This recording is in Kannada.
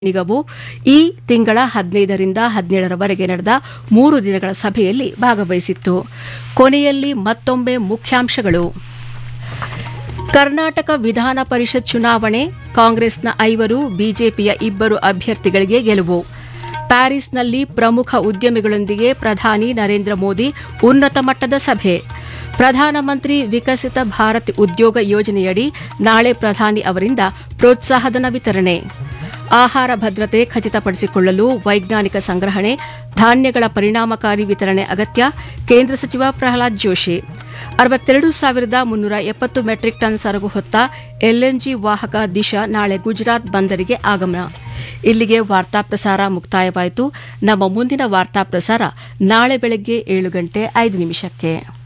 ನಿಗಮವು ಈ ತಿಂಗಳ ಹದಿನೈದರಿಂದ ಹದಿನೇಳರವರೆಗೆ ನಡೆದ ಮೂರು ದಿನಗಳ ಸಭೆಯಲ್ಲಿ ಭಾಗವಹಿಸಿತ್ತು ಕೊನೆಯಲ್ಲಿ ಮತ್ತೊಮ್ಮೆ ಮುಖ್ಯಾಂಶಗಳು ಕರ್ನಾಟಕ ವಿಧಾನ ಪರಿಷತ್ ಚುನಾವಣೆ ಕಾಂಗ್ರೆಸ್ನ ಐವರು ಬಿಜೆಪಿಯ ಇಬ್ಬರು ಅಭ್ಯರ್ಥಿಗಳಿಗೆ ಗೆಲುವು ಪ್ಯಾರಿಸ್ನಲ್ಲಿ ಪ್ರಮುಖ ಉದ್ಯಮಿಗಳೊಂದಿಗೆ ಪ್ರಧಾನಿ ನರೇಂದ್ರ ಮೋದಿ ಉನ್ನತ ಮಟ್ಟದ ಸಭೆ ಪ್ರಧಾನಮಂತ್ರಿ ವಿಕಸಿತ ಭಾರತ್ ಉದ್ಯೋಗ ಯೋಜನೆಯಡಿ ನಾಳೆ ಪ್ರಧಾನಿ ಅವರಿಂದ ಪ್ರೋತ್ಸಾಹಧನ ವಿತರಣೆ ಆಹಾರ ಭದ್ರತೆ ಖಚಿತಪಡಿಸಿಕೊಳ್ಳಲು ವೈಜ್ಞಾನಿಕ ಸಂಗ್ರಹಣೆ ಧಾನ್ಯಗಳ ಪರಿಣಾಮಕಾರಿ ವಿತರಣೆ ಅಗತ್ಯ ಕೇಂದ್ರ ಸಚಿವ ಪ್ರಹ್ಲಾದ್ ಜೋಶಿ ಅರವತ್ತೆರಡು ಸಾವಿರದ ಮುನ್ನೂರ ಎಪ್ಪತ್ತು ಮೆಟ್ರಿಕ್ ಟನ್ ಸರಕು ಹೊತ್ತ ಎಲ್ಎನ್ಜಿ ವಾಹಕ ದಿಶಾ ನಾಳೆ ಗುಜರಾತ್ ಬಂದರಿಗೆ ಆಗಮನ ಇಲ್ಲಿಗೆ ವಾರ್ತಾ ಪ್ರಸಾರ ಮುಕ್ತಾಯವಾಯಿತು ನಮ್ಮ ಮುಂದಿನ ವಾರ್ತಾ ಪ್ರಸಾರ ನಾಳೆ ಬೆಳಗ್ಗೆ ಏಳು ಗಂಟೆ ಐದು ನಿಮಿಷಕ್ಕೆ